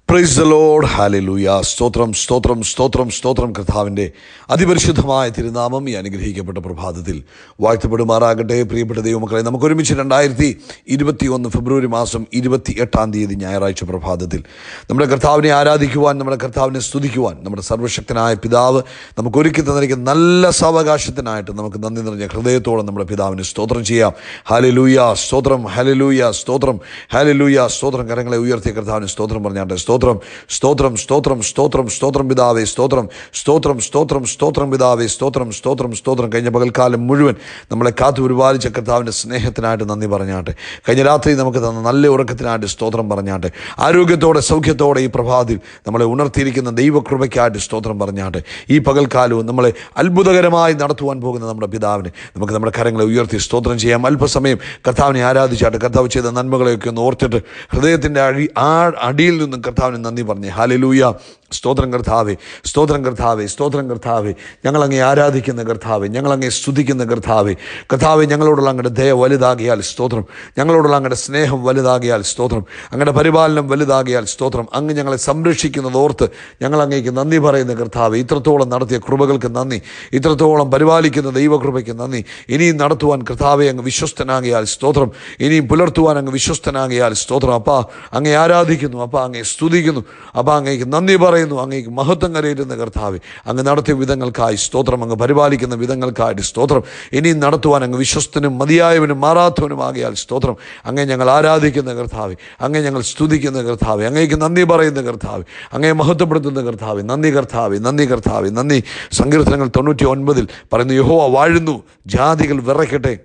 praise the load hallelujah സ്തോത്രം സ്തോത്രം സ്തോത്രം സ്തോത്രം കർത്താവിൻ്റെ അതിപരിശുദ്ധമായ തിരുനാമം ഈ അനുഗ്രഹിക്കപ്പെട്ട പ്രഭാതത്തിൽ വാഴ്ത്തപ്പെടുമാറാകട്ടെ പ്രിയപ്പെട്ട ദൈവമക്കളെ നമുക്ക് ഒരുമിച്ച് രണ്ടായിരത്തി ഇരുപത്തി ഒന്ന് ഫെബ്രുവരി മാസം ഇരുപത്തി എട്ടാം തീയതി ഞായറാഴ്ച പ്രഭാതത്തിൽ നമ്മുടെ കർത്താവിനെ ആരാധിക്കുവാൻ നമ്മുടെ കർത്താവിനെ സ്തുതിക്കുവാൻ നമ്മുടെ സർവശക്തനായ പിതാവ് നമുക്ക് ഒരുക്കി തന്നിരിക്കുന്ന നല്ല സാവകാശത്തിനായിട്ട് നമുക്ക് നന്ദി നിറഞ്ഞ ഹൃദയത്തോടെ നമ്മുടെ പിതാവിന് സ്തോത്രം ചെയ്യാം ഹാലലൂയ സ്തോത്രം ഹാലലൂയ സ്തോത്രം ഹാലലൂയ സ്തോത്രം കരങ്ങളെ ഉയർത്തിയ കർത്താവിന് സ്തോത്രം പറഞ്ഞാട്ടെ സ്തോത്രം സ്തോത്രം സ്തോത്രം സ്തോത്രം സ്തോത്രം പിതാവേ സ്തോത്രം സ്തോത്രം സ്തോത്രം സ്തോത്രം പിതാവേ സ്തോത്രം സ്തോത്രം സ്തോത്രം കഴിഞ്ഞ പകൽക്കാലം മുഴുവൻ നമ്മളെ കാത്തു പരിപാലിച്ച കർത്താവിൻ്റെ സ്നേഹത്തിനായിട്ട് നന്ദി പറഞ്ഞാട്ടെ കഴിഞ്ഞ രാത്രി നമുക്ക് തന്ന നല്ല ഉറക്കത്തിനായിട്ട് സ്തോത്രം പറഞ്ഞാട്ടെ ആരോഗ്യത്തോടെ സൗഖ്യത്തോടെ ഈ പ്രഭാതത്തിൽ നമ്മളെ ഉണർത്തിയിരിക്കുന്ന ദൈവകൃപയ്ക്കായിട്ട് സ്തോത്രം പറഞ്ഞാട്ടെ ഈ പകൽക്കാലവും നമ്മളെ അത്ഭുതകരമായി നടത്തുവാൻ പോകുന്ന നമ്മുടെ പിതാവിനെ നമുക്ക് നമ്മുടെ കരങ്ങളെ ഉയർത്തി സ്തോത്രം ചെയ്യാം അല്പസമയം കർത്താവിനെ ആരാധിച്ചാട്ട് കർത്താവ് ചെയ്ത നന്മകളെയൊക്കെ ഒന്ന് ഓർത്തിട്ട് ഹൃദയത്തിൻ്റെ അടി ആ അടിയിൽ നിന്നും കർത്താവിന് നന്ദി പറഞ്ഞേ ഹാലലൂയ സ്തോത്രം കർത്താവേ സ്തോത്രം കർത്താവേ സ്തോത്രം കർത്താവേ ഞങ്ങളങ്ങേ ആരാധിക്കുന്ന കർത്താവേ ഞങ്ങളങ്ങേ സ്തുതിക്കുന്ന കർത്താവേ കർത്താവെ ഞങ്ങളോടുള്ള അങ്ങയുടെ ദയ വലുതാകിയാൽ സ്തോത്രം ഞങ്ങളോടുള്ള അങ്ങയുടെ സ്നേഹം വലുതാകിയാൽ സ്തോത്രം അങ്ങയുടെ പരിപാലനം വലുതാകിയാൽ സ്തോത്രം അങ്ങ് ഞങ്ങളെ സംരക്ഷിക്കുന്നത് ഓർത്ത് ഞങ്ങൾ അങ്ങേക്ക് നന്ദി പറയുന്ന കർത്താവ് ഇത്രത്തോളം നടത്തിയ കൃപകൾക്ക് നന്ദി ഇത്രത്തോളം പരിപാലിക്കുന്ന ദൈവകൃപയ്ക്ക് നന്ദി ഇനിയും നടത്തുവാൻ കർത്താവെ അങ്ങ് വിശ്വസ്തനാകിയാൽ സ്തോത്രം ഇനിയും പുലർത്തുവാൻ അങ്ങ് വിശ്വസ്തനാകിയാൽ സ്തോത്രം അപ്പാ അങ്ങേ ആരാധിക്കുന്നു അപ്പാ അങ്ങേ സ്തുതിക്കുന്നു അപ്പാ അങ്ങേക്ക് നന്ദി പറയുന്നു അങ്ങേക്ക് മഹത്വം കരയിരുന്ന കർത്താവ് അങ്ങ് നടത്തിയ വിധങ്ങൾക്കായി സ്തോത്രം അങ്ങ് പരിപാലിക്കുന്ന വിധങ്ങൾക്കായിട്ട് സ്തോത്രം ഇനിയും നടത്തുവാൻ അങ്ങ് വിശ്വസ്തനും മതിയായവനും മാറാത്തവനുമാകിയാൽ സ്തോത്രം അങ്ങേ ഞങ്ങൾ ആരാധിക്കുന്ന കർത്താവ് അങ്ങേ ഞങ്ങൾ സ്തുതിക്കുന്ന കർത്താവ് അങ്ങേക്ക് നന്ദി പറയുന്ന കർത്താവ് അങ്ങേ മഹത്വപ്പെടുത്തുന്ന കർത്താവ് നന്ദി കർത്താവ് നന്ദി കർത്താവ് നന്ദി സങ്കീർത്തനങ്ങൾ തൊണ്ണൂറ്റി ഒൻപതിൽ പറയുന്നു യഹോവ വാഴുന്നു ജാതികൾ വിറയ്ക്കട്ടെ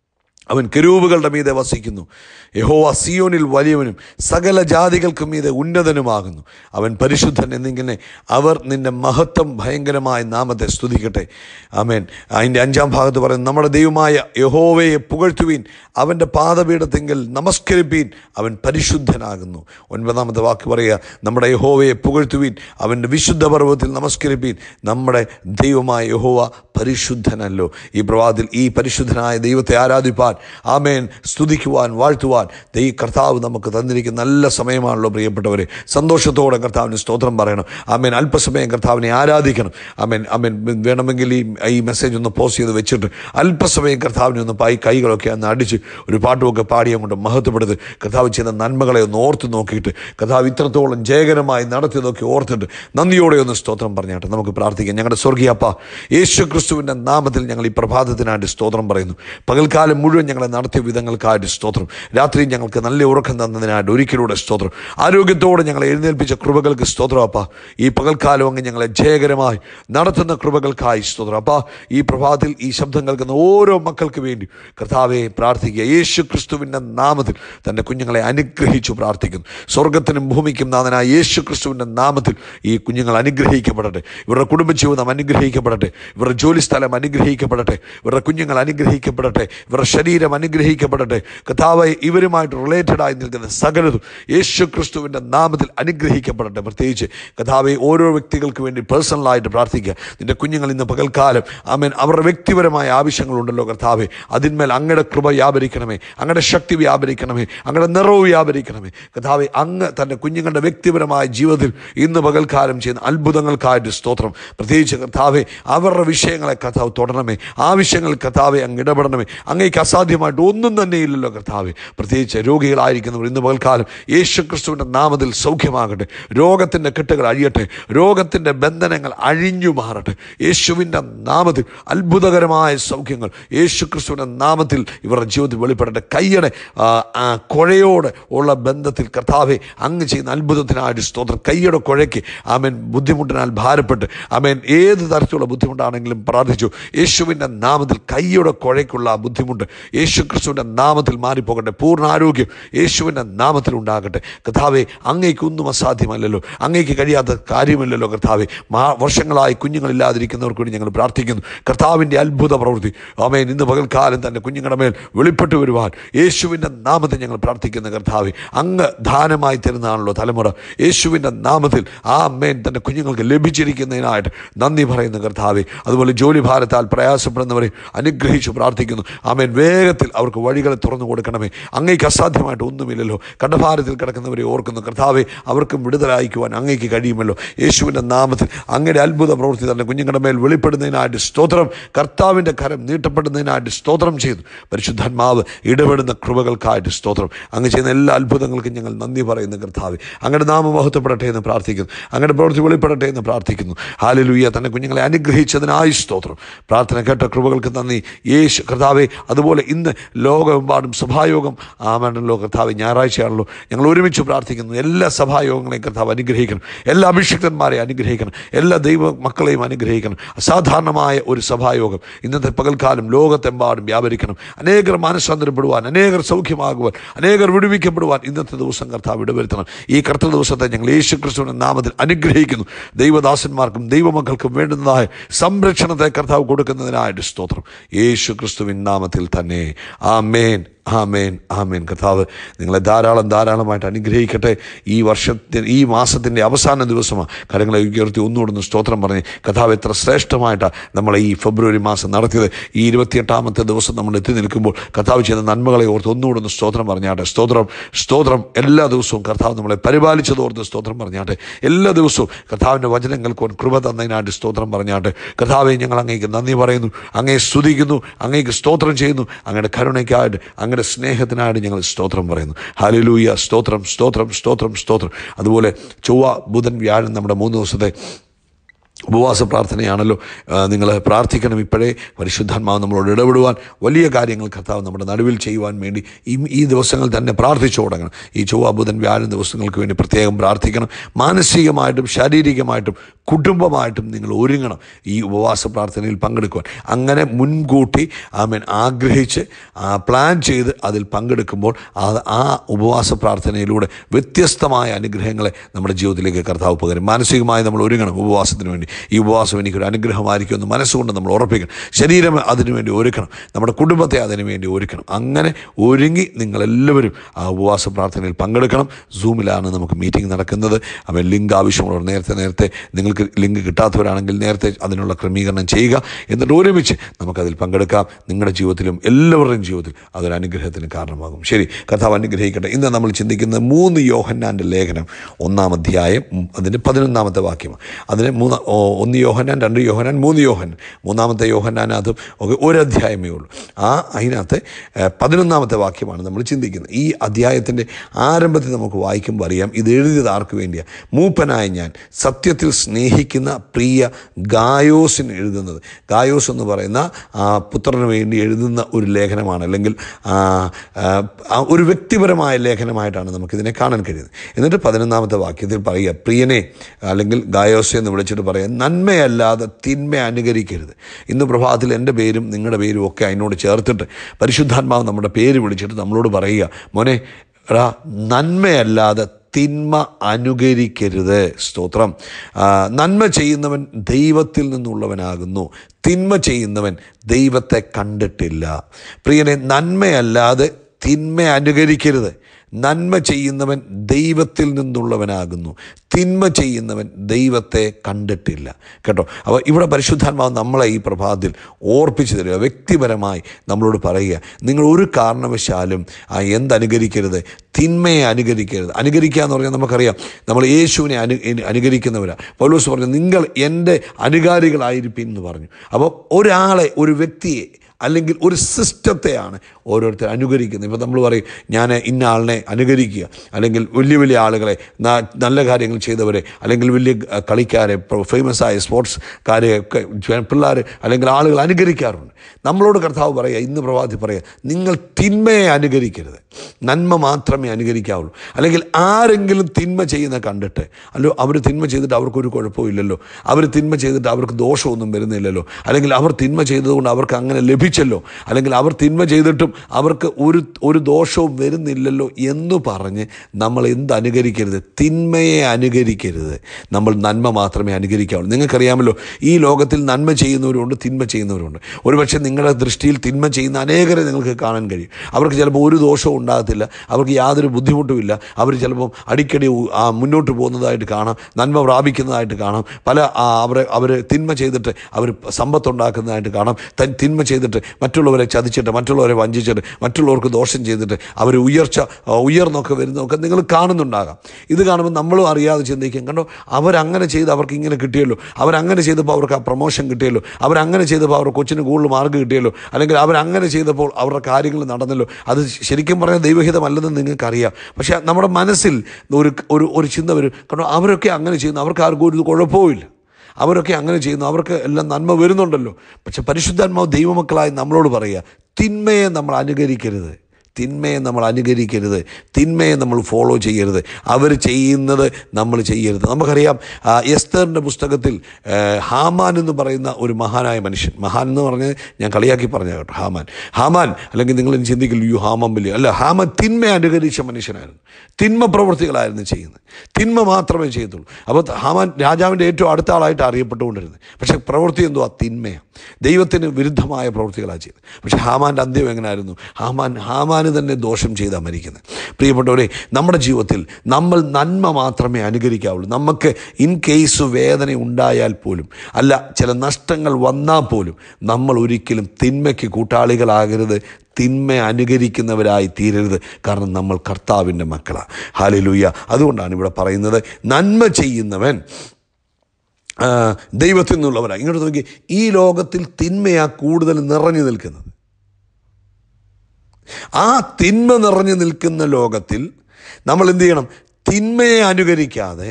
അവൻ കെരൂവുകളുടെ മീതെ വസിക്കുന്നു യഹോവ സിയോനിൽ വലിയവനും സകല ജാതികൾക്കും മീതെ ഉന്നതനുമാകുന്നു അവൻ പരിശുദ്ധൻ എന്നിങ്ങനെ അവർ നിന്റെ മഹത്വം ഭയങ്കരമായ നാമത്തെ സ്തുതിക്കട്ടെ ആമേൻ അതിൻ്റെ അഞ്ചാം ഭാഗത്ത് പറയുന്നു നമ്മുടെ ദൈവമായ യഹോവയെ പുകഴ്ത്തുവീൻ അവൻ്റെ പാദപീഠത്തെങ്കിൽ നമസ്കരിപ്പീൻ അവൻ പരിശുദ്ധനാകുന്നു ഒൻപതാമത്തെ വാക്ക് പറയുക നമ്മുടെ യഹോവയെ പുകഴ്ത്തുവീൻ അവൻ്റെ വിശുദ്ധ പർവ്വത്തിൽ നമസ്കരിപ്പീൻ നമ്മുടെ ദൈവമായ യഹോവ പരിശുദ്ധനല്ലോ ഈ പ്രഭാതത്തിൽ ഈ പരിശുദ്ധനായ ദൈവത്തെ ആരാധിപ്പാൻ ആമേൻ സ്തുതിക്കുവാൻ വാഴ്ത്തുവാൻ ഈ കർത്താവ് നമുക്ക് തന്നിരിക്കുന്ന നല്ല സമയമാണല്ലോ പ്രിയപ്പെട്ടവരെ സന്തോഷത്തോടെ കർത്താവിന് സ്തോത്രം പറയണം ആമേൻ അല്പസമയം കർത്താവിനെ ആരാധിക്കണം ആമേൻ ആമേൻ വേണമെങ്കിൽ ഈ ഈ മെസ്സേജ് ഒന്ന് പോസ്റ്റ് ചെയ്ത് വെച്ചിട്ട് അല്പസമയം കർത്താവിനെ ഒന്ന് പായി കൈകളൊക്കെ ഒന്ന് അടിച്ച് ഒരു പാട്ടുമൊക്കെ പാടിയും കൊണ്ട് മഹത്വപ്പെടുത്ത് കർത്താവ് ചെയ്ത നന്മകളെ ഒന്ന് ഓർത്ത് നോക്കിയിട്ട് കർത്താവ് ഇത്രത്തോളം ജയകരമായി നടത്തിയതൊക്കെ ഓർത്തിട്ട് നന്ദിയോടെ ഒന്ന് സ്തോത്രം പറഞ്ഞാട്ടെ നമുക്ക് പ്രാർത്ഥിക്കാം ഞങ്ങളുടെ സ്വർഗീയപ്പ യേശു ക്രിസ്തുവിൻ്റെ നാമത്തിൽ ഞങ്ങൾ ഈ പ്രഭാതത്തിനായിട്ട് സ്തോത്രം പറയുന്നു പകൽക്കാലം മുഴുവൻ ഞങ്ങളെ നടത്തിയ വിധങ്ങൾക്കായിട്ട് സ്തോത്രം രാത്രി ഞങ്ങൾക്ക് നല്ല ഉറക്കം തന്നതിനായിട്ട് ഒരിക്കലൂടെ സ്തോത്രം ആരോഗ്യത്തോടെ ഞങ്ങളെ എഴുന്നേൽപ്പിച്ച കൃപകൾക്ക് സ്തോത്രം അപ്പ ഈ പകൽക്കാലം അങ്ങ് ഞങ്ങളെ ജയകരമായി നടത്തുന്ന കൃപകൾക്കായി സ്തോത്രം അപ്പ ഈ പ്രഭാതത്തിൽ ഈ ശബ്ദം കേൾക്കുന്ന ഓരോ മക്കൾക്ക് വേണ്ടി കർത്താവെ പ്രാർത്ഥിക്കുക യേശു ക്രിസ്തുവിൻ്റെ നാമത്തിൽ തൻ്റെ കുഞ്ഞുങ്ങളെ അനുഗ്രഹിച്ചു പ്രാർത്ഥിക്കുന്നു സ്വർഗത്തിനും ഭൂമിക്കും നാഥനായ യേശു ക്രിസ്തുവിൻ്റെ നാമത്തിൽ ഈ കുഞ്ഞുങ്ങൾ അനുഗ്രഹിക്കപ്പെടട്ടെ ഇവരുടെ കുടുംബജീവിതം അനുഗ്രഹിക്കപ്പെടട്ടെ ഇവരുടെ ജോലിസ്ഥലം അനുഗ്രഹിക്കപ്പെടട്ടെ ഇവരുടെ കുഞ്ഞുങ്ങൾ അനുഗ്രഹിക്കപ്പെടട്ടെ ഇവരുടെ ശരീരം അനുഗ്രഹിക്കപ്പെടട്ടെ കഥാവ് ഇവരുമായിട്ട് റിലേറ്റഡ് ആയി നിൽക്കുന്ന സകലതും യേശു ക്രിസ്തുവിൻ്റെ നാമത്തിൽ അനുഗ്രഹിക്കപ്പെടട്ടെ പ്രത്യേകിച്ച് കഥാവെ ഓരോ വ്യക്തികൾക്ക് വേണ്ടി പേഴ്സണലായിട്ട് പ്രാർത്ഥിക്കുക നിന്റെ കുഞ്ഞുങ്ങൾ ഇന്ന് പകൽക്കാലം ആമേൻ അവരുടെ വ്യക്തിപരമായ ആവശ്യങ്ങളുണ്ടല്ലോ കർത്താവെ അതിന്മേൽ അങ്ങയുടെ കൃപ വ്യാപരിക്കണമേ അങ്ങയുടെ ശക്തി വ്യാപരിക്കണമേ അങ്ങയുടെ നിറവ് വ്യാപരിക്കണമേ കഥാവെ അങ്ങ് തൻ്റെ കുഞ്ഞുങ്ങളുടെ വ്യക്തിപരമായ ജീവിതത്തിൽ ഇന്ന് പകൽക്കാലം ചെയ്യുന്ന അത്ഭുതങ്ങൾക്കായിട്ട് സ്തോത്രം പ്രത്യേകിച്ച് കർത്താവെ അവരുടെ വിഷയങ്ങളെ കർത്താവ് തുടരണമേ ആവശ്യങ്ങൾ കർത്താവെ അങ്ങ് ഇടപെടണമേ അങ്ങേക്ക് അസാധ്യമായിട്ട് ഒന്നും തന്നെ ഇല്ലല്ലോ കർത്താവെ പ്രത്യേകിച്ച് രോഗികളായിരിക്കുന്നവർ ഇന്ന് പകൽക്കാലം യേശു ക്രിസ്തുവിൻ്റെ നാമത്തിൽ സൗഖ്യമാകട്ടെ രോഗത്തിൻ്റെ കെട്ടുകൾ അഴിയട്ടെ രോഗത്തിൻ്റെ ബന്ധനങ്ങൾ അഴിഞ്ഞു മാറട്ടെ യേശുവിൻ്റെ നാമത്തിൽ അത്ഭുതകരമായ സൗഖ്യങ്ങൾ യേശു ക്രിസ്തുവിൻ്റെ നാമത്തിൽ ഇവരുടെ ജീവിതത്തിൽ വെളിപ്പെടട്ടെ കയ്യടെ ആ, ആ കുഴയോട് ഉള്ള ബന്ധത്തിൽ കർത്താവെ അങ്ങ് ചെയ്യുന്ന അത്ഭുതത്തിനായിട്ട് സ്തോത്രം കയ്യുടെ കുഴയ്ക്ക് ആമേൻ ബുദ്ധിമുട്ടിനാൽ ഭാരപ്പെട്ട് ആമേൻ ഏത് തരത്തിലുള്ള ബുദ്ധിമുട്ടാണെങ്കിലും പ്രാർത്ഥിച്ചു യേശുവിൻ്റെ നാമത്തിൽ കയ്യുടെ കുഴയ്ക്കുള്ള ആ ബുദ്ധിമുട്ട് യേശു ക്രിസ്തുവിൻ്റെ നാമത്തിൽ മാറിപ്പോകട്ടെ പൂർണ്ണ ആരോഗ്യം യേശുവിൻ്റെ നാമത്തിൽ ഉണ്ടാകട്ടെ കർത്താവെ അങ്ങേക്ക് ഒന്നും അസാധ്യമല്ലല്ലോ അങ്ങേക്ക് കഴിയാത്ത കാര്യമില്ലല്ലോ കർത്താവെ മാ വർഷങ്ങളായി കുഞ്ഞുങ്ങളില്ലാതിരിക്കുന്നവർക്ക് വേണ്ടി ഞങ്ങൾ പ്രാർത്ഥിക്കുന്നു കർത്താവിൻ്റെ അത്ഭുത പ്രവൃത്തി ആമേൻ ഇന്ന് പകൽക്കാലം തന്നെ കുഞ്ഞുങ്ങളുടെ മേൽ വെളിപ്പെട്ടു വരുവാൻ യേശുവിൻ്റെ നാമത്തിൽ ഞങ്ങൾ പ്രാർത്ഥിക്കുന്ന കർത്താവെ അങ്ങ് ദാനമായി തരുന്നതാണല്ലോ തലമുറ യേശുവിൻ്റെ നാമത്തിൽ ആ അമ്മേൻ തൻ്റെ കുഞ്ഞുങ്ങൾക്ക് ലഭിച്ചിരിക്കുന്നതിനായിട്ട് നന്ദി പറയുന്ന കർത്താവെ അതുപോലെ ജോലി ഭാരത്താൽ പ്രയാസപ്പെടുന്നവരെ അനുഗ്രഹിച്ച് പ്രാർത്ഥിക്കുന്നു ആമേൻ വേഗത്തിൽ അവർക്ക് വഴികളെ തുറന്നു കൊടുക്കണമേ അങ്ങേക്ക് അസാധ്യമായിട്ട് ഒന്നുമില്ലല്ലോ കടഭാരത്തിൽ കിടക്കുന്നവരെ ഓർക്കുന്നു കർത്താവെ അവർക്കും വിടുതലായിക്കുവാൻ അങ്ങേക്ക് കഴിയുമല്ലോ യേശുവിൻ്റെ നാമത്തിൽ അങ്ങയുടെ അത്ഭുത പ്രവൃത്തി തന്നെ കുഞ്ഞുങ്ങളുടെ മേൽ വെളിപ്പെടുന്നതിനായിട്ട് സ്തോത്രം കർത്താവിൻ്റെ കരം നീട്ടപ്പെടുന്നതിനായിട്ട് സ്തോത്രം ചെയ്തു പരിശുദ്ധാത്മാവ് ഇടപെടുന്ന കൃപകൾക്കായിട്ട് സ്തോത്രം അങ്ങ് ചെയ്യുന്ന എല്ലാ അത്ഭുതങ്ങൾക്കും ഞങ്ങൾ നന്ദി പറയുന്നു കർത്താവ് അങ്ങയുടെ നാമം മഹത്വപ്പെടട്ടെ എന്ന് പ്രാർത്ഥിക്കുന്നു അങ്ങയുടെ പ്രവൃത്തി വെളിപ്പെടട്ടെ എന്ന് പ്രാർത്ഥിക്കുന്നു ഹാലലുയ്യ തന്നെ കുഞ്ഞുങ്ങളെ അനുഗ്രഹിച്ചതിനായി സ്തോത്രം പ്രാർത്ഥന കേട്ട കൃപകൾക്ക് നന്ദി യേശു കർത്താവെ അതുപോലെ ഇന്ന് ലോകമെമ്പാടും സഭായോഗം ആമേണ്ടല്ലോ കർത്താവ് ഞായറാഴ്ചയാണല്ലോ ഞങ്ങൾ ഒരുമിച്ച് പ്രാർത്ഥിക്കുന്നു എല്ലാ സഭായോഗങ്ങളെയും കർത്താവ് അനുഗ്രഹിക്കണം എല്ലാ അഭിഷിക്തന്മാരെ അനുഗ്രഹിക്കണം എല്ലാ ദൈവ മക്കളെയും അനുഗ്രഹിക്കണം അസാധാരണമായ ഒരു സഭായോഗം ഇന്നത്തെ പകൽക്കാലം ലോകത്തെമ്പാടും വ്യാപരിക്കണം അനേകർ മാനസാന്തരപ്പെടുവാൻ അനേകർ സൗഖ്യമാകുവാൻ അനേകർ വിടുവിക്കപ്പെടുവാൻ ഇന്നത്തെ ദിവസം കർത്താവ് ഇടവരുത്തണം ഈ കർത്തൃ ദിവസത്തെ ഞങ്ങൾ യേശു ക്രിസ്തുവിൻ്റെ നാമത്തിൽ അനുഗ്രഹിക്കുന്നു ദൈവദാസന്മാർക്കും ദൈവമക്കൾക്കും വേണ്ടുന്നതായ സംരക്ഷണത്തെ കർത്താവ് കൊടുക്കുന്നതിനായിട്ട് സ്തോത്രം യേശു ക്രിസ്തുവിൻ നാമത്തിൽ തന്നെ ആമേൻ ആമേൻ ആമേൻ കർത്താവ് നിങ്ങളെ ധാരാളം ധാരാളമായിട്ട് അനുഗ്രഹിക്കട്ടെ ഈ വർഷത്തിന് ഈ മാസത്തിൻ്റെ അവസാന ദിവസമാണ് കരങ്ങളെ ഉയർത്തി ഒന്നുകൂടെ സ്തോത്രം പറഞ്ഞ് കർത്താവ് എത്ര ശ്രേഷ്ഠമായിട്ടാണ് നമ്മളെ ഈ ഫെബ്രുവരി മാസം നടത്തിയത് ഈ ഇരുപത്തിയെട്ടാമത്തെ ദിവസം നമ്മൾ എത്തി നിൽക്കുമ്പോൾ കർത്താവ് ചെയ്ത നന്മകളെ ഓർത്ത് ഒന്നുകൂടെ ഒന്ന് സ്തോത്രം പറഞ്ഞാട്ടെ സ്തോത്രം സ്തോത്രം എല്ലാ ദിവസവും കർത്താവ് നമ്മളെ പരിപാലിച്ചത് ഓർത്ത് സ്തോത്രം പറഞ്ഞാട്ടെ എല്ലാ ദിവസവും കർത്താവിൻ്റെ വചനങ്ങൾക്ക് ഒരു കൃപ തന്നതിനായിട്ട് സ്തോത്രം പറഞ്ഞാട്ടെ കർത്താവെ ഞങ്ങൾ അങ്ങേക്ക് നന്ദി പറയുന്നു അങ്ങേ സ്തുതിക്കുന്നു അങ്ങേക്ക് സ്തോത്രം ചെയ്യുന്നു അങ്ങയുടെ കരുണയ്ക്കായിട്ട് അങ്ങയുടെ സ്നേഹത്തിനായിട്ട് ഞങ്ങൾ സ്തോത്രം പറയുന്നു ഹലിലൂയ സ്തോത്രം സ്തോത്രം സ്തോത്രം സ്തോത്രം അതുപോലെ ചൊവ്വ ബുധൻ വ്യാഴം നമ്മുടെ മൂന്ന് ദിവസത്തെ ഉപവാസ പ്രാർത്ഥനയാണല്ലോ നിങ്ങൾ പ്രാർത്ഥിക്കണം ഇപ്പോഴേ പരിശുദ്ധാത്മാവ് നമ്മളോട് ഇടപെടുവാൻ വലിയ കാര്യങ്ങൾ കർത്താവ് നമ്മുടെ നടുവിൽ ചെയ്യുവാൻ വേണ്ടി ഈ ഈ ദിവസങ്ങൾ തന്നെ പ്രാർത്ഥിച്ചു തുടങ്ങണം ഈ ചൊവ്വ ബുധൻ വ്യാഴം ദിവസങ്ങൾക്ക് വേണ്ടി പ്രത്യേകം പ്രാർത്ഥിക്കണം മാനസികമായിട്ടും ശാരീരികമായിട്ടും കുടുംബമായിട്ടും നിങ്ങൾ ഒരുങ്ങണം ഈ ഉപവാസ പ്രാർത്ഥനയിൽ പങ്കെടുക്കുവാൻ അങ്ങനെ മുൻകൂട്ടി ആമേൻ ആഗ്രഹിച്ച് ആ, പ്ലാൻ ചെയ്ത് അതിൽ പങ്കെടുക്കുമ്പോൾ അത് ആ ഉപവാസ പ്രാർത്ഥനയിലൂടെ വ്യത്യസ്തമായ അനുഗ്രഹങ്ങളെ നമ്മുടെ ജീവിതത്തിലേക്ക് കർത്താവ് പകരും മാനസികമായി നമ്മൾ ഒരുങ്ങണം ഉപവാസത്തിന് വേണ്ടി ഈ ഉപവാസം എനിക്കൊരു അനുഗ്രഹമായിരിക്കും എന്ന് മനസ്സുകൊണ്ട് നമ്മൾ ഉറപ്പിക്കണം ശരീരം അതിനുവേണ്ടി ഒരുക്കണം നമ്മുടെ കുടുംബത്തെ അതിനുവേണ്ടി ഒരുക്കണം അങ്ങനെ ഒരുങ്ങി നിങ്ങളെല്ലാവരും ആ ഉപവാസ പ്രാർത്ഥനയിൽ പങ്കെടുക്കണം സൂമിലാണ് നമുക്ക് മീറ്റിംഗ് നടക്കുന്നത് അവൻ ലിങ്ക് ആവശ്യമുള്ളവർ നേരത്തെ നേരത്തെ നിങ്ങൾക്ക് ലിങ്ക് കിട്ടാത്തവരാണെങ്കിൽ നേരത്തെ അതിനുള്ള ക്രമീകരണം ചെയ്യുക എന്നിട്ട് ഒരുമിച്ച് നമുക്കതിൽ പങ്കെടുക്കാം നിങ്ങളുടെ ജീവിതത്തിലും എല്ലാവരുടെയും ജീവിതത്തിൽ അതൊരു അനുഗ്രഹത്തിന് കാരണമാകും ശരി കർത്താവ് അനുഗ്രഹിക്കട്ടെ ഇന്ന് നമ്മൾ ചിന്തിക്കുന്നത് മൂന്ന് യോഹന്നാൻ്റെ ലേഖനം ഒന്നാം അധ്യായം ഉം, അതിൻ്റെ പതിനൊന്നാമത്തെ വാക്യമാണ് അതിന് മൂന്ന് ഓ, ഒന്ന് യോഹന്നാൻ രണ്ട് യോഹന്നാൻ മൂന്ന് യോഹന്നാൻ മൂന്നാമത്തെ യോഹന്നാനകത്തും ഒക്കെ ഒരു അധ്യായമേ ഉള്ളൂ ആ അതിനകത്ത് ഏഹ്, പതിനൊന്നാമത്തെ വാക്യമാണ് നമ്മൾ ചിന്തിക്കുന്നത് ഈ അധ്യായത്തിൻ്റെ ആരംഭത്തിൽ നമുക്ക് വായിക്കുമ്പോൾ അറിയാം ഇത് എഴുതിയത് ആർക്ക് വേണ്ടിയാണ് മൂപ്പനായ ഞാൻ സത്യത്തിൽ സ്നേഹിക്കുന്ന പ്രിയ ഗായോസിന് എഴുതുന്നത് ഗായോസ് എന്ന് പറയുന്ന ആ പുത്രന് വേണ്ടി എഴുതുന്ന ഒരു ലേഖനമാണ് അല്ലെങ്കിൽ ആ, ആ, ആ ഒരു വ്യക്തിപരമായ ലേഖനമായിട്ടാണ് നമുക്കിതിനെ കാണാൻ കഴിയുന്നത് എന്നിട്ട് പതിനൊന്നാമത്തെ വാക്യത്തിൽ പറയുക പ്രിയനെ അല്ലെങ്കിൽ ഗായോസ് എന്ന് വിളിച്ചിട്ട് പറയുക നന്മയല്ലാതെ തിന്മ അനുകരിക്കരുത് ഇന്ന് പ്രഭാതത്തിൽ എൻ്റെ പേരും നിങ്ങളുടെ പേരും ഒക്കെ അതിനോട് ചേർത്തിട്ട് പരിശുദ്ധാത്മാവ് നമ്മുടെ പേര് വിളിച്ചിട്ട് നമ്മളോട് പറയുക മോനെ എടാ നന്മയല്ലാതെ തിന്മ അനുകരിക്കരുത് സ്തോത്രം ആ, നന്മ ചെയ്യുന്നവൻ ദൈവത്തിൽ നിന്നുള്ളവനാകുന്നു തിന്മ ചെയ്യുന്നവൻ ദൈവത്തെ കണ്ടിട്ടില്ല പ്രിയനെ നന്മയല്ലാതെ തിന്മ അനുകരിക്കരുത് നന്മ ചെയ്യുന്നവൻ ദൈവത്തിൽ നിന്നുള്ളവനാകുന്നു തിന്മ ചെയ്യുന്നവൻ ദൈവത്തെ കണ്ടിട്ടില്ല കേട്ടോ അപ്പോൾ ഇവിടെ പരിശുദ്ധാത്മാവ് നമ്മളെ ഈ പ്രഭാതത്തിൽ ഓർപ്പിച്ചു തരിക വ്യക്തിപരമായി നമ്മളോട് പറയുക നിങ്ങൾ ഒരു കാരണവശാലും ആ എന്തനുകരിക്കരുത് തിന്മയെ അനുകരിക്കരുത് അനുകരിക്കുക എന്ന് പറഞ്ഞാൽ നമുക്കറിയാം നമ്മൾ യേശുവിനെ അനു അനുകരിക്കുന്നവരാണ് പൗലോസ് പറഞ്ഞു നിങ്ങൾ എൻ്റെ അനുകാരികളായിരിക്കും എന്ന് പറഞ്ഞു അപ്പോൾ ഒരാളെ ഒരു വ്യക്തിയെ അല്ലെങ്കിൽ ഒരു സിസ്റ്റത്തെയാണ് ഓരോരുത്തർ അനുകരിക്കുന്നത് ഇപ്പോൾ നമ്മൾ പറയും ഞാൻ ഇന്ന ആളിനെ അനുകരിക്കുക അല്ലെങ്കിൽ വലിയ വലിയ ആളുകളെ ന- നല്ല കാര്യങ്ങൾ ചെയ്തവരെ അല്ലെങ്കിൽ വലിയ അഹ്, കളിക്കാരെ ഫേമസ് ആയ സ്പോർട്സ്കാരെ ഒക്കെ പിള്ളേർ അല്ലെങ്കിൽ ആളുകൾ അനുകരിക്കാറുണ്ട് നമ്മളോട് കർത്താവ് പറയുക ഇന്ന് പ്രഭാതി പറയുക നിങ്ങൾ തിന്മയെ അനുകരിക്കരുത് നന്മ മാത്രമേ അനുകരിക്കാവുള്ളൂ അല്ലെങ്കിൽ ആരെങ്കിലും തിന്മ ചെയ്യുന്ന കണ്ടിട്ട് അല്ലോ അവർ തിന്മ ചെയ്തിട്ട് അവർക്കൊരു കുഴപ്പമില്ലല്ലോ അവർ തിന്മ ചെയ്തിട്ട് അവർക്ക് ദോഷമൊന്നും വരുന്നില്ലല്ലോ അല്ലെങ്കിൽ അവർ തിന്മ ചെയ്തതുകൊണ്ട് അവർക്ക് അങ്ങനെ ലഭിച്ചു ജീവിച്ചല്ലോ അല്ലെങ്കിൽ അവർ തിന്മ ചെയ്തിട്ടും അവർക്ക് ഒരു ഒരു ദോഷവും വരുന്നില്ലല്ലോ എന്ന് പറഞ്ഞ് നമ്മൾ എന്ത് അനുകരിക്കരുത് തിന്മയെ അനുകരിക്കരുത് നമ്മൾ നന്മ മാത്രമേ അനുകരിക്കാവുള്ളൂ നിങ്ങൾക്കറിയാമല്ലോ ഈ ലോകത്തിൽ നന്മ ചെയ്യുന്നവരുണ്ട് തിന്മ ചെയ്യുന്നവരുണ്ട് ഒരുപക്ഷെ നിങ്ങളുടെ ദൃഷ്ടിയിൽ തിന്മ ചെയ്യുന്ന അനേകരെ നിങ്ങൾക്ക് കാണാൻ കഴിയും അവർക്ക് ചിലപ്പോൾ ഒരു ദോഷവും ഉണ്ടാകത്തില്ല അവർക്ക് യാതൊരു ബുദ്ധിമുട്ടുമില്ല അവർ ചിലപ്പം അടിക്കടി ഉ- ആ മുന്നോട്ട് പോകുന്നതായിട്ട് കാണാം നന്മ പ്രാപിക്കുന്നതായിട്ട് കാണാം പല ആ, അവരെ അവർ തിന്മ ചെയ്തിട്ട് അവർ സമ്പത്തുണ്ടാക്കുന്നതായിട്ട് കാണാം തൻ തിന്മ ചെയ്തിട്ട് മറ്റുള്ളവരെ ചതിച്ചിട്ട് മറ്റുള്ളവരെ വഞ്ചിച്ചിട്ട് മറ്റുള്ളവർക്ക് ദോഷം ചെയ്തിട്ട് അവർ ഉയർച്ച ആ, ഉയർന്നൊക്കെ വരുന്നതൊക്കെ നിങ്ങൾ കാണുന്നുണ്ടാകാം ഇത് കാണുമ്പോൾ നമ്മളും അറിയാതെ ചിന്തിക്കും കണ്ടോ അവരങ്ങനെ ചെയ്ത് അവർക്ക് ഇങ്ങനെ കിട്ടിയല്ലോ അവരങ്ങനെ ചെയ്തപ്പോൾ അവർക്ക് ആ പ്രൊമോഷൻ കിട്ടിയല്ലോ അവരങ്ങനെ ചെയ്തപ്പോൾ അവരുടെ കൊച്ചിന് കൂടുതൽ മാർക്ക് കിട്ടിയല്ലോ അല്ലെങ്കിൽ അവരങ്ങനെ ചെയ്തപ്പോൾ അവരുടെ കാര്യങ്ങൾ നടന്നല്ലോ അത് ശരിക്കും പറഞ്ഞാൽ ദൈവഹിതമല്ലെന്ന് നിങ്ങൾക്കറിയാം പക്ഷേ നമ്മുടെ മനസ്സിൽ ഒരു ഒരു ഒരു ചിന്ത വരും കാരണം അവരൊക്കെ അങ്ങനെ ചെയ്യുന്നു അവർക്ക് ആർക്കും ഒരു കുഴപ്പവുമില്ല അവരൊക്കെ അങ്ങനെ ചെയ്യുന്നു അവർക്ക് എല്ലാം നന്മ വരുന്നുണ്ടല്ലോ പക്ഷെ പരിശുദ്ധാത്മാവ് ദൈവമക്കളായി നമ്മളോട് പറയുക തിന്മയെ നമ്മൾ അനുകരിക്കരുത് തിന്മയെ നമ്മൾ അനുകരിക്കരുത് തിന്മയെ നമ്മൾ ഫോളോ ചെയ്യരുത് അവർ ചെയ്യുന്നത് നമ്മൾ ചെയ്യരുത് നമുക്കറിയാം ആ, എസ്തറിൻ്റെ പുസ്തകത്തിൽ ആ, ഹാമാൻ എന്ന് പറയുന്ന ഒരു മഹാനായ മനുഷ്യൻ മഹാൻ എന്ന് പറഞ്ഞ് ഞാൻ കളിയാക്കി പറഞ്ഞ കേട്ടോ ഹാമാൻ ഹാമാൻ അല്ലെങ്കിൽ നിങ്ങൾ ഇനി ചിന്തിക്കില്ല യു ഹാമാൻ വലിയ അല്ല ഹാമാൻ തിന്മ അനുകരിച്ച മനുഷ്യനായിരുന്നു തിന്മ പ്രവൃത്തികളായിരുന്നു ചെയ്യുന്നത് തിന്മ മാത്രമേ ചെയ്യത്തുള്ളൂ അപ്പോൾ ഹാമാൻ രാജാവിൻ്റെ ഏറ്റവും അടുത്ത ആളായിട്ട് അറിയപ്പെട്ടുകൊണ്ടിരുന്നത് പക്ഷേ പ്രവൃത്തി എന്തുവാ തിന്മയാണ് ദൈവത്തിന് വിരുദ്ധമായ പ്രവൃത്തികളാണ് ചെയ്തത് പക്ഷേ ഹാമാൻ്റെ അന്ത്യം എങ്ങനെയായിരുന്നു ഹാമാൻ ഹാമാന് തന്നെ ദോഷം ചെയ്താൽ മരിക്കുന്നത് പ്രിയപ്പെട്ടവരെ നമ്മുടെ ജീവിതത്തിൽ നമ്മൾ നന്മ മാത്രമേ അനുകരിക്കാവുള്ളൂ നമുക്ക് ഇൻ കേസ് വേദന ഉണ്ടായാൽ പോലും അല്ല ചില നഷ്ടങ്ങൾ വന്നാൽ പോലും നമ്മൾ ഒരിക്കലും തിന്മയ്ക്ക് കൂട്ടാളികളാകരുത് തിന്മ അനുകരിക്കുന്നവരായി തീരരുത് കാരണം നമ്മൾ കർത്താവിൻ്റെ മക്കളാണ് ഹാലലൂയ അതുകൊണ്ടാണ് ഇവിടെ പറയുന്നത് നന്മ ചെയ്യുന്നവൻ ആ, ദൈവത്തിൽ നിന്നുള്ളവരാണ് ഇങ്ങോട്ട് നോക്കി ഈ ലോകത്തിൽ തിന്മയാ കൂടുതൽ നിറഞ്ഞു നിൽക്കുന്നത് ആ തിന്മ നിറഞ്ഞു നിൽക്കുന്ന ലോകത്തിൽ നമ്മൾ എന്ത് ചെയ്യണം തിന്മയെ അനുകരിക്കാതെ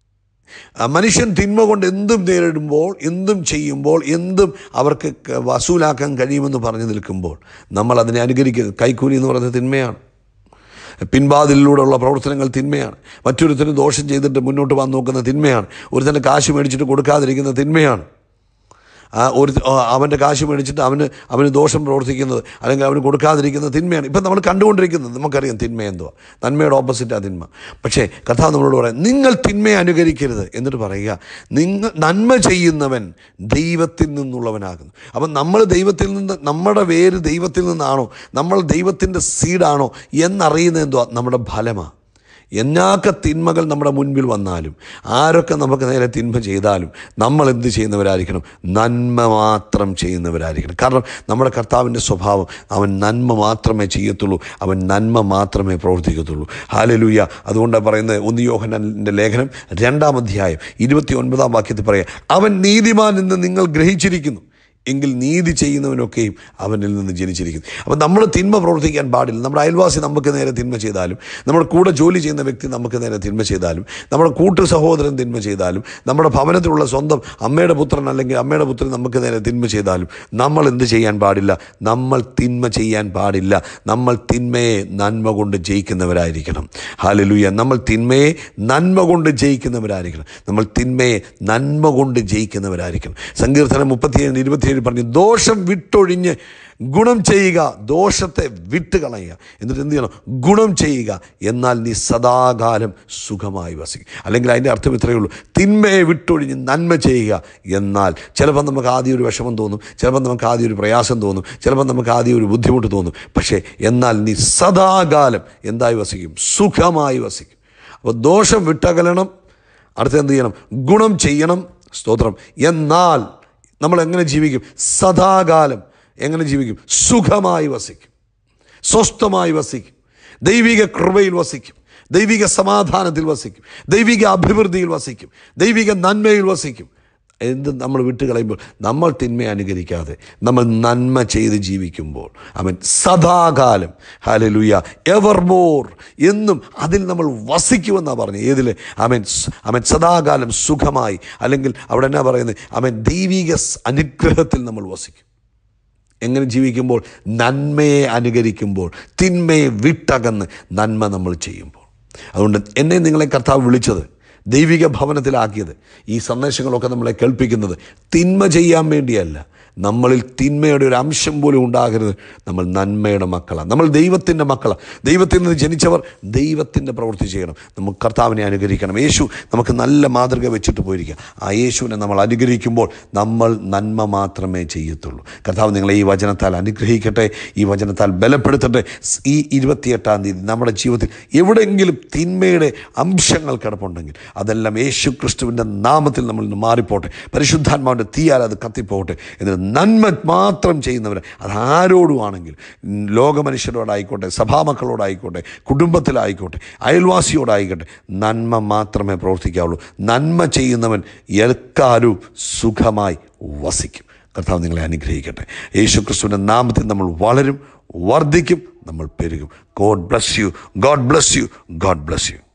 ആ, മനുഷ്യൻ തിന്മ കൊണ്ട് എന്തും നേരിടുമ്പോൾ എന്തും ചെയ്യുമ്പോൾ എന്തും അവർക്ക് ക- വസൂലാക്കാൻ കഴിയുമെന്ന് പറഞ്ഞു നിൽക്കുമ്പോൾ നമ്മൾ അതിനെ അനുകരിക്കരുത് കൈക്കൂലി എന്ന് പറയുന്നത് തിന്മയാണ് പിൻവാതിലൂടെയുള്ള പ്രവർത്തനങ്ങൾ തിന്മയാണ് മറ്റൊരുത്തന് ദോഷം ചെയ്തിട്ട് മുന്നോട്ട് വന്ന് നോക്കുന്ന തിന്മയാണ് ഒരുത്തന് കാശ് മേടിച്ചിട്ട് കൊടുക്കാതിരിക്കുന്ന തിന്മയാണ് ആ ഒരു ആ, അവൻ്റെ കാശ് മേടിച്ചിട്ട് അവന് അവന് ദോഷം പ്രവർത്തിക്കുന്നത് അല്ലെങ്കിൽ അവന് കൊടുക്കാതിരിക്കുന്ന തിന്മയാണ് ഇപ്പം നമ്മൾ കണ്ടുകൊണ്ടിരിക്കുന്നത് നമുക്കറിയാം തിന്മ എന്തുവാ നന്മയുടെ ഓപ്പോസിറ്റാണ് തിന്മ പക്ഷേ കഥ നമ്മളോട് പറയാം നിങ്ങൾ തിന്മയെ അനുകരിക്കരുത് എന്നിട്ട് പറയുക നിങ്ങൾ നന്മ ചെയ്യുന്നവൻ ദൈവത്തിൽ നിന്നുള്ളവനാകുന്നു അപ്പം നമ്മൾ ദൈവത്തിൽ നിന്ന് നമ്മുടെ വേര് ദൈവത്തിൽ നിന്നാണോ നമ്മൾ ദൈവത്തിൻ്റെ സീഡാണോ എന്നറിയുന്നത് എന്തുവാ നമ്മുടെ ഫലമാണ് എന്നാക്ക തിന്മകൾ നമ്മുടെ മുൻപിൽ വന്നാലും ആരൊക്കെ നമുക്ക് നേരെ തിന്മ ചെയ്താലും നമ്മൾ എന്ത് ചെയ്യുന്നവരായിരിക്കണം നന്മ മാത്രം ചെയ്യുന്നവരായിരിക്കണം കാരണം നമ്മുടെ കർത്താവിൻ്റെ സ്വഭാവം അവൻ നന്മ മാത്രമേ ചെയ്യത്തുള്ളൂ അവൻ നന്മ മാത്രമേ പ്രവർത്തിക്കത്തുള്ളൂ ഹാലലൂയ അതുകൊണ്ടാണ് പറയുന്നത് ഒന്ന് യോഹനൻ്റെ ലേഖനം രണ്ടാം അധ്യായം ഇരുപത്തി ഒൻപതാം വാക്യത്തിൽ പറയാം അവൻ നീതിമാൻ എന്ന് നിങ്ങൾ ഗ്രഹിച്ചിരിക്കുന്നു എങ്കിൽ നീതി ചെയ്യുന്നവനൊക്കെയും അവനിൽ നിന്ന് ജനിച്ചിരിക്കുന്നു അപ്പം നമ്മൾ തിന്മ പ്രവർത്തിക്കാൻ പാടില്ല നമ്മുടെ അയൽവാസി നമുക്ക് നേരെ തിന്മ ചെയ്താലും നമ്മുടെ കൂടെ ജോലി ചെയ്യുന്ന വ്യക്തി നമുക്ക് നേരെ തിന്മ ചെയ്താലും നമ്മുടെ കൂട്ടു സഹോദരൻ തിന്മ ചെയ്താലും നമ്മുടെ ഭവനത്തിലുള്ള സ്വന്തം അമ്മയുടെ പുത്രൻ അല്ലെങ്കിൽ അമ്മയുടെ പുത്രൻ നമുക്ക് നേരെ തിന്മ ചെയ്താലും നമ്മൾ എന്ത് ചെയ്യാൻ പാടില്ല നമ്മൾ തിന്മ ചെയ്യാൻ പാടില്ല നമ്മൾ തിന്മയെ നന്മ കൊണ്ട് ജയിക്കുന്നവരായിരിക്കണം ഹാലലുയ നമ്മൾ തിന്മയെ നന്മ കൊണ്ട് ജയിക്കുന്നവരായിരിക്കണം നമ്മൾ തിന്മയെ നന്മ കൊണ്ട് ജയിക്കുന്നവരായിരിക്കണം സങ്കീർത്തനം മുപ്പത്തിയേഴ് ഇരുപത്തിയേഴ് പറഞ്ഞു ദോഷം വിട്ടൊഴിഞ്ഞ് ഗുണം ചെയ്യുക ദോഷത്തെ വിട്ടുകളയുക എന്നിട്ട് എന്ത് ചെയ്യണം ഗുണം ചെയ്യുക എന്നാൽ നീ സദാകാലം സുഖമായി വസിക്കും അല്ലെങ്കിൽ അതിൻ്റെ അർത്ഥം ഇത്രയേ ഉള്ളൂ തിന്മയെ വിട്ടൊഴിഞ്ഞ് നന്മ ചെയ്യുക എന്നാൽ ചിലപ്പോൾ നമുക്ക് ആദ്യം ഒരു വിഷമം തോന്നും ചിലപ്പോൾ നമുക്ക് ആദ്യം ഒരു പ്രയാസം തോന്നും ചിലപ്പോൾ നമുക്ക് ആദ്യം ഒരു ബുദ്ധിമുട്ട് തോന്നും പക്ഷേ എന്നാൽ നീ സദാകാലം എന്തായി വസിക്കും സുഖമായി വസിക്കും അപ്പോൾ ദോഷം വിട്ടകലണം അടുത്ത എന്ത് ചെയ്യണം ഗുണം ചെയ്യണം സ്തോത്രം എന്നാൽ നമ്മൾ എങ്ങനെ ജീവിക്കും സദാകാലം എങ്ങനെ ജീവിക്കും സുഖമായി വസിക്കും സ്വസ്ഥമായി വസിക്കും ദൈവിക കൃപയിൽ വസിക്കും ദൈവിക സമാധാനത്തിൽ വസിക്കും ദൈവിക അഭിവൃദ്ധിയിൽ വസിക്കും ദൈവിക നന്മയിൽ വസിക്കും എന്ത് നമ്മൾ വിട്ടുകളയുമ്പോൾ നമ്മൾ തിന്മ അനുകരിക്കാതെ നമ്മൾ നന്മ ചെയ്ത് ജീവിക്കുമ്പോൾ അവൻ സദാകാലം ഹാലലുയ എവർ മോർ എന്നും അതിൽ നമ്മൾ വസിക്കുമെന്നാണ് പറഞ്ഞത് ഏതിൽ അവൻ അവൻ സദാകാലം സുഖമായി അല്ലെങ്കിൽ അവിടെ എന്നാ പറയുന്നത് അവൻ ദൈവിക സ് അനുഗ്രഹത്തിൽ നമ്മൾ വസിക്കും എങ്ങനെ ജീവിക്കുമ്പോൾ നന്മയെ അനുകരിക്കുമ്പോൾ തിന്മയെ വിട്ടകന്ന് നന്മ നമ്മൾ ചെയ്യുമ്പോൾ അതുകൊണ്ട് എന്നെ നിങ്ങളെ കർത്താവ് വിളിച്ചത് ദൈവിക ഭവനത്തിലാക്കിയത് ഈ സന്ദേശങ്ങളൊക്കെ നമ്മളെ കേൾപ്പിക്കുന്നത് തിന്മ ചെയ്യാൻ വേണ്ടിയല്ല നമ്മളിൽ തിന്മയുടെ ഒരു അംശം പോലും ഉണ്ടാകരുത് നമ്മൾ നന്മയുടെ മക്കളാണ് നമ്മൾ ദൈവത്തിൻ്റെ മക്കളാണ് ദൈവത്തിൽ നിന്ന് ജനിച്ചവർ ദൈവത്തിൻ്റെ പ്രവൃത്തി ചെയ്യണം നമുക്ക് കർത്താവിനെ അനുകരിക്കണം യേശു നമുക്ക് നല്ല മാതൃക വെച്ചിട്ട് പോയിരിക്കുക ആ യേശുവിനെ നമ്മൾ അനുഗ്രഹിക്കുമ്പോൾ നമ്മൾ നന്മ മാത്രമേ ചെയ്യത്തുള്ളൂ കർത്താവ് നിങ്ങളെ ഈ വചനത്താൽ അനുഗ്രഹിക്കട്ടെ ഈ വചനത്താൽ ബലപ്പെടുത്തട്ടെ സ് ഈ ഇരുപത്തിയെട്ടാം തീയതി നമ്മുടെ ജീവിതത്തിൽ എവിടെയെങ്കിലും തിന്മയുടെ അംശങ്ങൾ കിടപ്പുണ്ടെങ്കിൽ അതെല്ലാം യേശു ക്രിസ്തുവിൻ്റെ നാമത്തിൽ നമ്മൾ നിന്ന് മാറിപ്പോട്ടെ പരിശുദ്ധാത്മാവിൻ്റെ തീയാൽ അത് കത്തിപ്പോട്ടെ എന്നിട്ട് നന്മ മാത്രം ചെയ്യുന്നവർ അത് ആരോടുമാണെങ്കിൽ ലോകമനുഷ്യരോടായിക്കോട്ടെ സഭാമക്കളോടായിക്കോട്ടെ കുടുംബത്തിലായിക്കോട്ടെ അയൽവാസിയോടായിക്കോട്ടെ നന്മ മാത്രമേ പ്രവർത്തിക്കാവുള്ളൂ നന്മ ചെയ്യുന്നവൻ എക്കാരും സുഖമായി വസിക്കും കർത്താവ് നിങ്ങളെ അനുഗ്രഹിക്കട്ടെ യേശു ക്രിസ്തുവിൻ്റെ നാമത്തിൽ നമ്മൾ വളരും വർദ്ധിക്കും നമ്മൾ പെരുകും God bless you God bless you God bless U